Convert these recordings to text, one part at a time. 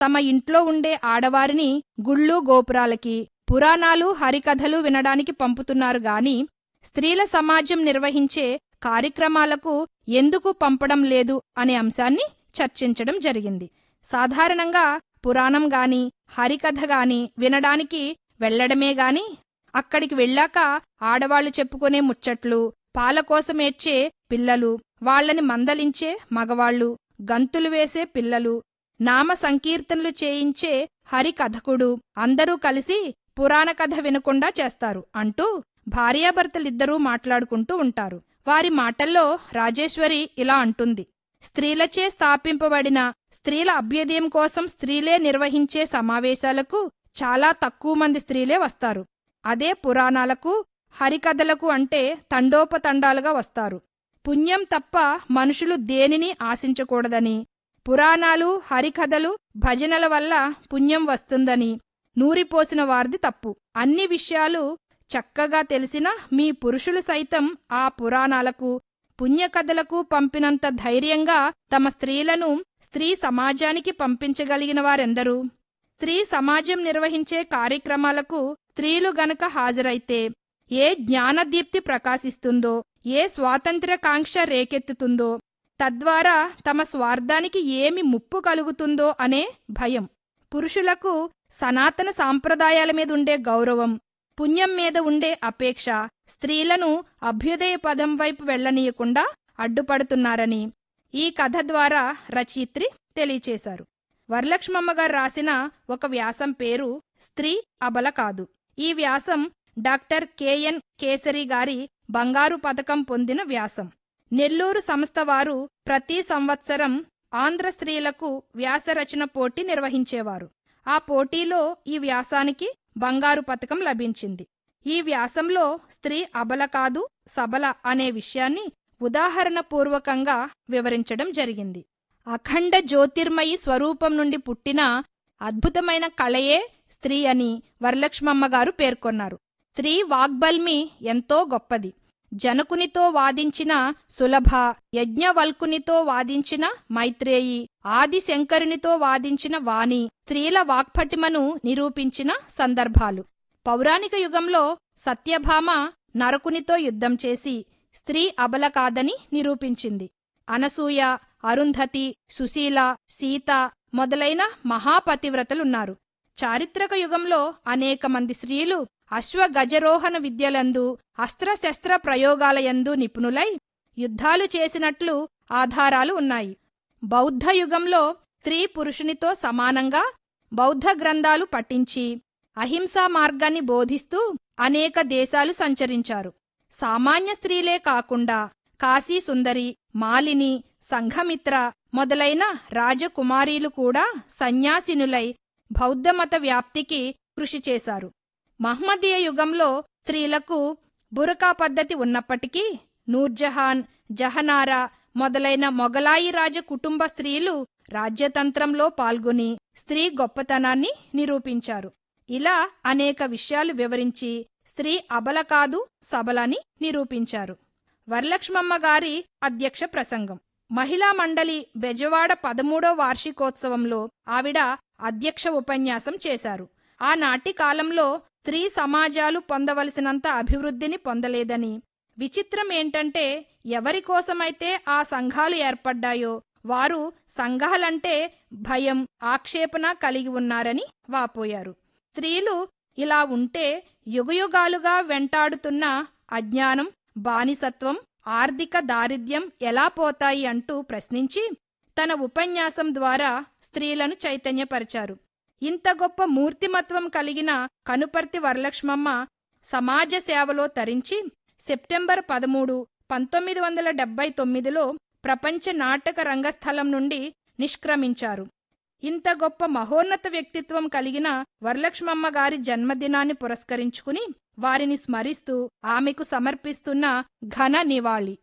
తమ ఇంట్లో ఉండే ఆడవారిని గుళ్ళు గోపురాలకి పురాణాలు హరికథలు వినడానికి పంపుతున్నారు గాని స్త్రీల సమాజం నిర్వహించే కార్యక్రమాలకు ఎందుకు పంపడం లేదు అనే అంశాన్ని చర్చించడం జరిగింది సాధారణంగా పురాణం గాని హరికథ గాని వినడానికి వెళ్లడమే గాని అక్కడికి వెళ్ళాక ఆడవాళ్లు చెప్పుకునే ముచ్చట్లు పాల కోసం ఏడ్చే పిల్లలు వాళ్ళని మందలించే మగవాళ్ళు గంతులు వేసే పిల్లలు నామ సంకీర్తనలు చేయించే హరికథకుడు అందరూ కలిసి పురాణ కథ వినకుండా చేస్తారు అంటూ భార్యాభర్తలిద్దరూ మాట్లాడుకుంటూ ఉంటారు వారి మాటల్లో రాజేశ్వరి ఇలా అంటుంది స్త్రీలచే స్థాపింపబడిన స్త్రీల అభ్యుదయం కోసం స్త్రీలే నిర్వహించే సమావేశాలకు చాలా తక్కువ మంది స్త్రీలే వస్తారు అదే పురాణాలకు హరికథలకు అంటే తండోపతండాలుగా వస్తారు పుణ్యం తప్ప మనుషులు దేనిని ఆశించకూడదని పురాణాలు హరికథలు భజనల వల్ల పుణ్యం వస్తుందని నూరిపోసిన వారిది తప్పు అన్ని విషయాలు చక్కగా తెలిసిన మీ పురుషులు సైతం ఆ పురాణాలకు పుణ్యకథలకు పంపినంత ధైర్యంగా తమ స్త్రీలను స్త్రీ సమాజానికి పంపించగలిగిన వారెందరూ స్త్రీ సమాజం నిర్వహించే కార్యక్రమాలకు స్త్రీలు గనక హాజరైతే ఏ జ్ఞానదీప్తి ప్రకాశిస్తుందో ఏ స్వాతంత్ర్యకాంక్ష రేకెత్తుతుందో తద్వారా తమ స్వార్థానికి ఏమి ముప్పు కలుగుతుందో అనే భయం పురుషులకు సనాతన సాంప్రదాయాల మీద ఉండే గౌరవం పుణ్యం మీద ఉండే అపేక్ష స్త్రీలను అభ్యుదయ పదం వైపు వెళ్లనీయకుండా అడ్డుపడుతున్నారని ఈ కథ ద్వారా రచయిత్రి తెలియచేశారు వరలక్ష్మమ్మ గారు రాసిన ఒక వ్యాసం పేరు స్త్రీ అబల కాదు ఈ వ్యాసం డాక్టర్ కెఎన్ కేసరి గారి బంగారు పథకం పొందిన వ్యాసం నెల్లూరు సంస్థ వారు ప్రతి సంవత్సరం ఆంధ్ర స్త్రీలకు వ్యాసరచన పోటీ నిర్వహించేవారు ఆ పోటీలో ఈ వ్యాసానికి బంగారు పథకం లభించింది ఈ వ్యాసంలో స్త్రీ అబల కాదు సబల అనే విషయాన్ని ఉదాహరణపూర్వకంగా వివరించడం జరిగింది అఖండ జ్యోతిర్మయి స్వరూపం నుండి పుట్టిన అద్భుతమైన కళయే స్త్రీ అని వరలక్ష్మమ్మ గారు పేర్కొన్నారు స్త్రీ వాగ్బల్మి ఎంతో గొప్పది జనకునితో వాదించిన సులభ యజ్ఞవల్కునితో వాదించిన మైత్రేయి ఆదిశంకరునితో వాదించిన వాణి స్త్రీల వాక్పటిమను నిరూపించిన సందర్భాలు పౌరాణిక యుగంలో సత్యభామ నరకునితో యుద్ధం చేసి స్త్రీ అబల కాదని నిరూపించింది అనసూయ అరుంధతి సుశీల సీత మొదలైన మహాపతివ్రతలున్నారు చారిత్రక యుగంలో అనేక మంది స్త్రీలు అశ్వగజరోహణ విద్యలందు అస్త్రశస్త్ర ప్రయోగాలయందు నిపుణులై యుద్ధాలు చేసినట్లు ఆధారాలు ఉన్నాయి బౌద్ధ యుగంలో స్త్రీ పురుషునితో సమానంగా బౌద్ధ గ్రంథాలు పఠించి అహింసా మార్గాన్ని బోధిస్తూ అనేక దేశాలు సంచరించారు సామాన్య స్త్రీలే కాకుండా కాశీ సుందరి మాలిని సంఘమిత్ర మొదలైన రాజకుమారీలు కూడా సన్యాసినులై బౌద్ధమత వ్యాప్తికి కృషి చేశారు మహ్మదీయ యుగంలో స్త్రీలకు బురకా పద్ధతి ఉన్నప్పటికీ నూర్జహాన్ జహనారా మొదలైన మొగలాయి రాజ కుటుంబ స్త్రీలు రాజ్యతంత్రంలో పాల్గొని స్త్రీ గొప్పతనాన్ని నిరూపించారు ఇలా అనేక విషయాలు వివరించి స్త్రీ అబల కాదు సబలని నిరూపించారు వరలక్ష్మమ్మ గారి అధ్యక్ష ప్రసంగం మహిళా మండలి బెజవాడ పదమూడో వార్షికోత్సవంలో ఆవిడ అధ్యక్ష ఉపన్యాసం చేశారు ఆనాటి కాలంలో స్త్రీ సమాజాలు పొందవలసినంత అభివృద్ధిని పొందలేదని విచిత్రం ఏంటంటే ఎవరి కోసమైతే ఆ సంఘాలు ఏర్పడ్డాయో వారు సంఘాలంటే భయం ఆక్షేపణ కలిగి ఉన్నారని వాపోయారు స్త్రీలు ఇలా ఉంటే యుగయుగాలుగా వెంటాడుతున్న అజ్ఞానం బానిసత్వం ఆర్థిక దారిద్ర్యం ఎలా పోతాయి అంటూ ప్రశ్నించి తన ఉపన్యాసం ద్వారా స్త్రీలను చైతన్యపరిచారు ఇంత గొప్ప మూర్తిమత్వం కలిగిన కనుపర్తి వరలక్ష్మమ్మ సమాజ సేవలో తరించి సెప్టెంబర్ పదమూడు పంతొమ్మిది వందల డెబ్బై తొమ్మిదిలో ప్రపంచ నాటక రంగస్థలం నుండి నిష్క్రమించారు ఇంత గొప్ప మహోన్నత వ్యక్తిత్వం కలిగిన వరలక్ష్మమ్మ గారి జన్మదినాన్ని పురస్కరించుకుని వారిని స్మరిస్తూ ఆమెకు సమర్పిస్తున్న ఘన నివాళి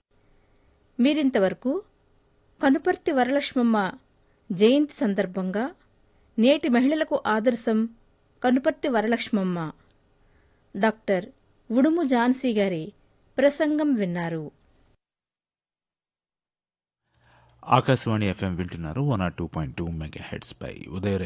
మీరింతవరకు కనుపర్తి వరలక్ష్మమ్మ జయంతి సందర్భంగా నేటి మహిళలకు ఆదర్శం కనుపర్తి వరలక్ష్మమ్మ డాక్టర్ ఉడుము ఝాన్సీ గారి ప్రసంగం విన్నారు ఆకాశవాణి ఎఫ్ఎం వింటున్నారు one R two point two megahertz పై ఉదయ